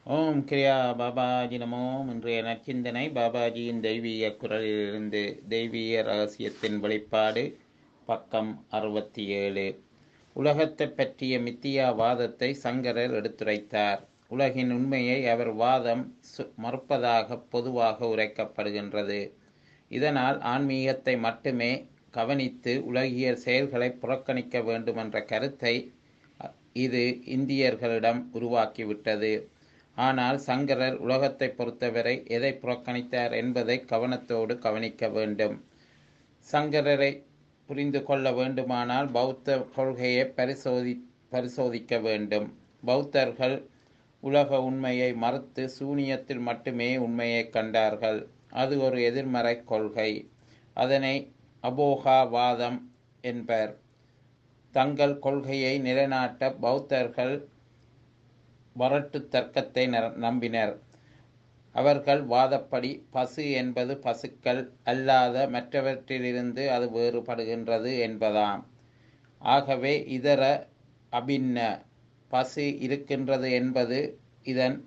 ஓம் கிரியா பாபாஜி நமோ இன்றைய நற்சிந்தனை பாபாஜியின் தெய்வீக குரலிலிருந்து தெய்வீக ரகசியத்தின் வெளிப்பாடு பக்கம் அறுபத்தி ஏழு உலகத்தைப் பற்றிய மித்தியா வாதத்தை சங்கரர் எடுத்துரைத்தார் உலகின் உண்மையை அவர் வாதம் சு- மறுப்பதாக பொதுவாக உரைக்கப்படுகின்றது இதனால் ஆன்மீகத்தை மட்டுமே கவனித்து உலகியல் செயல்களை புறக்கணிக்க வேண்டுமென்ற கருத்தை அ- இது இந்தியர்களிடம் உருவாக்கிவிட்டது ஆனால் சங்கரர் உலகத்தை பொறுத்தவரை எதை புறக்கணித்தார் என்பதை கவனத்தோடு கவனிக்க வேண்டும் சங்கரரை புரிந்து கொள்ள வேண்டுமானால் பௌத்த கொள்கையை பரிசோதி பரிசோதிக்க வேண்டும் பௌத்தர்கள் உலக உண்மையை மறுத்து சூனியத்தில் மட்டுமே உண்மையை கண்டார்கள் அது ஒரு எதிர்மறை கொள்கை அதனை அபோகாவாதம் என்பர் தங்கள் கொள்கையை நிலைநாட்ட பௌத்தர்கள் வரட்டு தர்க்கத்தை நர- நம்பினர் அவர்கள் வாதப்படி பசு என்பது பசுக்கள் அல்லாத மற்றவற்றிலிருந்து அது வேறுபடுகின்றது என்பதாம் ஆகவே இதர அபின்ன பசு இருக்கின்றது என்பது இதன்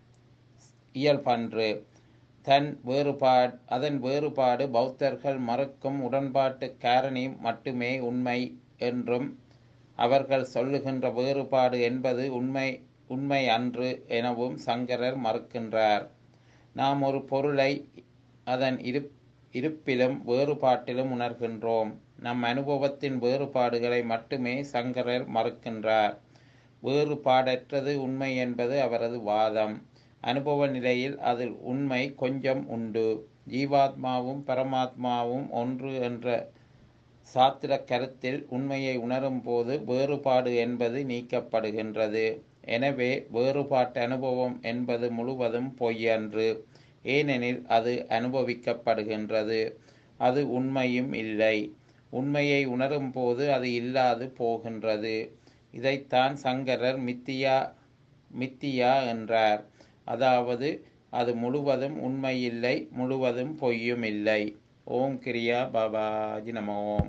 இயல்பன்று தன் வேறுபாடு அதன் வேறுபாடு பௌத்தர்கள் மறுக்கும் உடன்பாட்டு காரணி மட்டுமே உண்மை என்றும் அவர்கள் சொல்லுகின்ற வேறுபாடு என்பது உண்மை உண்மை அன்று எனவும் சங்கரர் மறுக்கின்றார் நாம் ஒரு பொருளை அதன் இருப் இருப்பிலும் வேறுபாட்டிலும் உணர்கின்றோம் நம் அனுபவத்தின் வேறுபாடுகளை மட்டுமே சங்கரர் மறுக்கின்றார் வேறுபாடற்றது உண்மை என்பது அவரது வாதம் அனுபவ நிலையில் அதில் உண்மை கொஞ்சம் உண்டு ஜீவாத்மாவும் பரமாத்மாவும் ஒன்று என்ற சாத்திர கருத்தில் உண்மையை உணரும் போது வேறுபாடு என்பது நீக்கப்படுகின்றது எனவே வேறுபாட்டு அனுபவம் என்பது முழுவதும் பொய்யன்று ஏனெனில் அது அனுபவிக்கப்படுகின்றது அது உண்மையும் இல்லை உண்மையை உணரும் போது அது இல்லாது போகின்றது இதைத்தான் சங்கரர் மித்தியா மித்தியா என்றார் அதாவது அது முழுவதும் உண்மை இல்லை முழுவதும் பொய்யும் இல்லை ஓம் கிரியா பாபாஜி நமோ